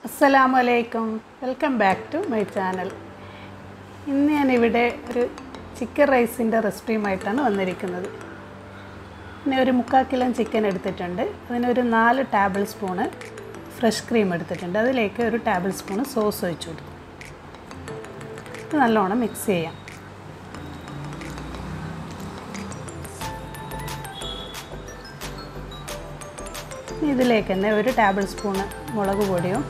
അസ്സലാമു അലൈക്കും welcome back to my channel ഇന്ന് ഞാനിവിടെ ഒരു ചിക്കൻ റൈസിൻ്റെ റെസിപ്പിയുമായിട്ടാണ് വന്നിരിക്കുന്നത് പിന്നെ ഒരു മുക്കാൽ കിലോ ചിക്കൻ എടുത്തിട്ടുണ്ട് അതിനൊരു നാല് ടേബിൾ സ്പൂണ് ഫ്രഷ് ക്രീം എടുത്തിട്ടുണ്ട് അതിലേക്ക് ഒരു ടേബിൾ സ്പൂണ് സോസ് ഒഴിച്ചു കൊടുക്കും ഇത് നല്ലോണം മിക്സ് ചെയ്യാം ഇനി ഇതിലേക്ക് തന്നെ ഒരു ടേബിൾ സ്പൂണ് മുളക് പൊടിയും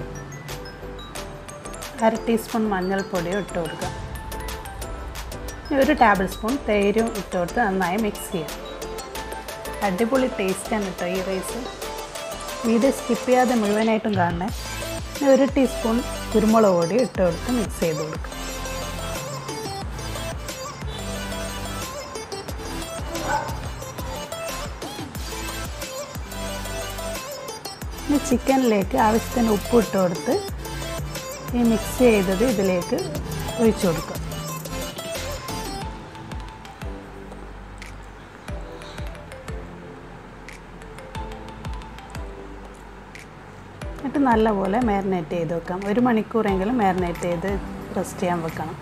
അര ടീസ്പൂൺ മഞ്ഞൾപ്പൊടിയും ഇട്ട് കൊടുക്കുക ഇനി ഒരു ടേബിൾ സ്പൂൺ തേരും ഇട്ട് കൊടുത്ത് നന്നായി മിക്സ് ചെയ്യാം അടിപൊളി ടേസ്റ്റാണ് കേട്ടോ ഈ റൈസ് വീഡിയോ സ്കിപ്പ് ചെയ്യാതെ മുഴുവനായിട്ടും കാണണേ ഇനി ഒരു ടീസ്പൂൺ കുരുമുളക് പൊടി ഇട്ട് കൊടുത്ത് മിക്സ് ചെയ്ത് കൊടുക്കുക ഇനി ചിക്കനിലേക്ക് ആവശ്യത്തിന് ഉപ്പ് ഇട്ട് കൊടുത്ത് ഈ മിക്സ് ചെയ്തത് ഇതിലേക്ക് ഒഴിച്ചു കൊടുക്കുക എന്നിട്ട് നല്ലപോലെ മാരിനേറ്റ് ചെയ്ത് വെക്കാം ഒരു മണിക്കൂറെങ്കിലും മാരിനേറ്റ് ചെയ്ത് റെസ്റ്റ് ചെയ്യാൻ വെക്കണം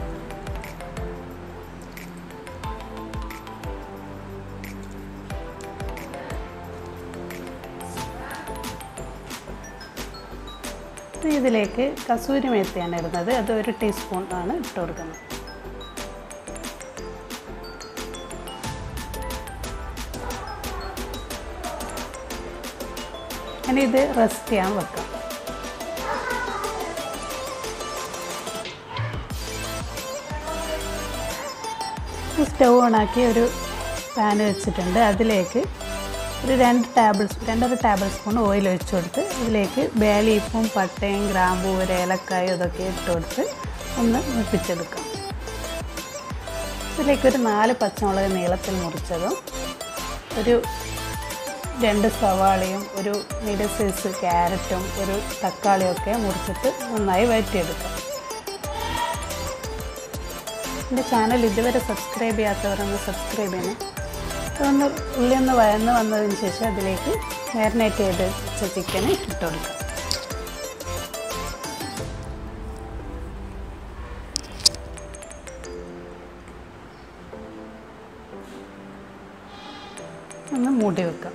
ഇതിലേക്ക് കസൂരി മേത്തിയാണ് ഇടുന്നത് അത് ഒരു ടീസ്പൂൺ ആണ് ഇട്ട് കൊടുക്കുന്നത് ഇനി ഇത് റെസ്റ്റ് ചെയ്യാൻ വെക്കാം സ്റ്റൗ ഓണാക്കി ഒരു പാൻ വെച്ചിട്ടുണ്ട് അതിലേക്ക് ഒരു രണ്ട് ടേബിൾ സ്പൂൺ രണ്ടര ടേബിൾ സ്പൂൺ ഓയിൽ ഒഴിച്ചു കൊടുത്ത് ഇതിലേക്ക് ബേലീഫും പട്ടയും ഗ്രാമ്പൂ ഒരു ഏലക്കായും ഇതൊക്കെ ഇട്ട് കൊടുത്ത് ഒന്ന് മുപ്പിച്ചെടുക്കാം ഇതിലേക്ക് ഒരു നാല് പച്ചമുളക് നീളത്തിൽ മുറിച്ചതും ഒരു രണ്ട് സവാളയും ഒരു മീഡിയം സൈസ് ക്യാരറ്റും ഒരു തക്കാളിയും ഒക്കെ മുറിച്ചിട്ട് നന്നായി വഴറ്റിയെടുക്കാം എൻ്റെ ചാനൽ ഇതുവരെ സബ്സ്ക്രൈബ് ചെയ്യാത്തവരൊന്ന് സബ്സ്ക്രൈബ് ചെയ്യണം അതൊന്ന് ഉള്ളി ഒന്ന് വയന്ന് വന്നതിന് ശേഷം അതിലേക്ക് മാരിനേറ്റ് ചെയ്ത് വെച്ച ചിക്കന് ഇട്ട് കൊടുക്കാം ഒന്ന് മൂടി വെക്കാം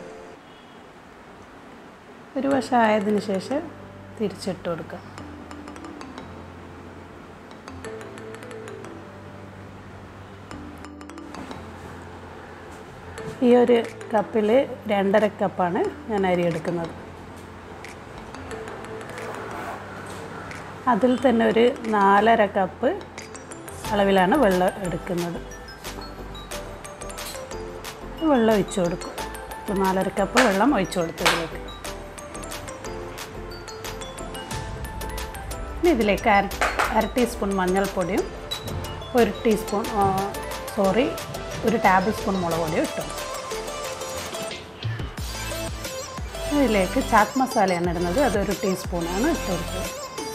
ഒരു വശം ആയതിന് ശേഷം തിരിച്ചിട്ട് കൊടുക്കാം ഈ ഒരു കപ്പിൽ രണ്ടര കപ്പാണ് ഞാൻ അരി എടുക്കുന്നത് അതിൽ തന്നെ ഒരു നാലര കപ്പ് അളവിലാണ് വെള്ളം എടുക്കുന്നത് വെള്ളം ഒഴിച്ചു കൊടുക്കും ഇപ്പോൾ നാലര കപ്പ് വെള്ളം ഒഴിച്ചു കൊടുത്തതിലേക്ക് ഇനി ഇതിലേക്ക് അര അര ടീസ്പൂൺ മഞ്ഞൾപ്പൊടിയും ഒരു ടീസ്പൂൺ സോറി ഒരു ടേബിൾ സ്പൂൺ മുളക് പൊടിയും ഇട്ടു ഇതിലേക്ക് ചാറ്റ് മസാലയാണ് ഇടുന്നത് അതൊരു ടീസ്പൂണാണ് ഇട്ട് കൊടുത്തത്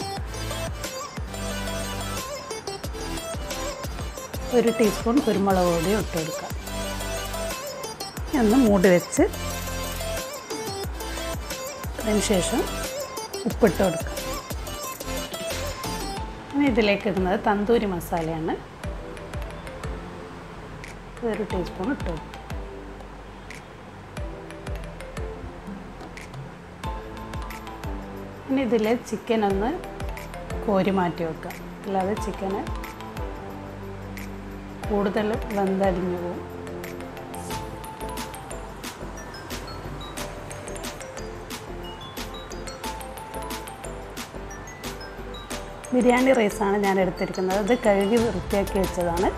ഒരു ടീസ്പൂൺ കുരുമുളക് പൊടിയും ഇട്ട് കൊടുക്കാം ഒന്ന് മൂടി വെച്ച് അതിന് ശേഷം ഉപ്പിട്ട് കൊടുക്കാം ഇനി ഇതിലേക്ക് ഇടുന്നത് തന്തൂരി മസാലയാണ് ഒരു ടീസ്പൂൺ ഇട്ട് കൊടുക്കും ഇനി ഇതിൽ ചിക്കൻ ഒന്ന് കോരി മാറ്റി വെക്കാം അല്ലാതെ ചിക്കന് കൂടുതൽ വെന്തടിഞ്ഞു പോകും ബിരിയാണി റൈസാണ് ഞാൻ എടുത്തിരിക്കുന്നത് ഇത് കഴുകി വൃത്തിയാക്കി വെച്ചതാണ്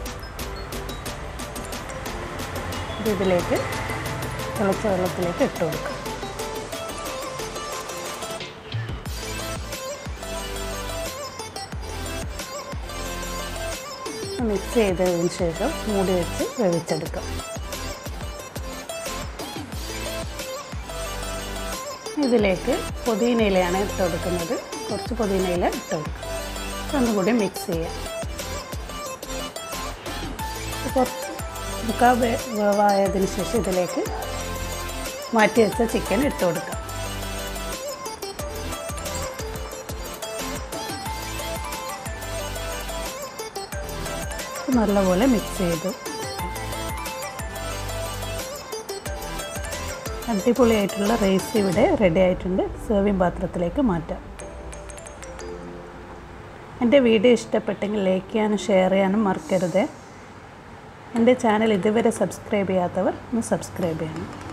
ഇത് ഇതിലേക്ക് തിളച്ച വെള്ളത്തിലേക്ക് ഇട്ട് കൊടുക്കുക മിക്സ് ചെയ്തതിന് ശേഷം മൂടി വെച്ച് വേവിച്ചെടുക്കാം ഇതിലേക്ക് പുതിനയിലയാണ് ഇട്ട് കൊടുക്കുന്നത് കുറച്ച് പുതിനയില ഇട്ട് കൊടുക്കുക ഒന്നും കൂടി മിക്സ് ചെയ്യാം കുറച്ച് മുക്കാൽ വേവായതിന് ശേഷം ഇതിലേക്ക് മാറ്റി വെച്ച ചിക്കൻ ഇട്ട് കൊടുക്കാം ചേർത്ത് നല്ലപോലെ മിക്സ് ചെയ്തു അടിപൊളിയായിട്ടുള്ള റൈസ് ഇവിടെ റെഡി ആയിട്ടുണ്ട് സെർവിങ് പാത്രത്തിലേക്ക് മാറ്റാം എൻ്റെ വീഡിയോ ഇഷ്ടപ്പെട്ടെങ്കിൽ ലൈക്ക് ചെയ്യാനും ഷെയർ ചെയ്യാനും മറക്കരുത് എൻ്റെ ചാനൽ ഇതുവരെ സബ്സ്ക്രൈബ് ചെയ്യാത്തവർ ഒന്ന് സബ്സ്ക്രൈബ് ചെയ്യണം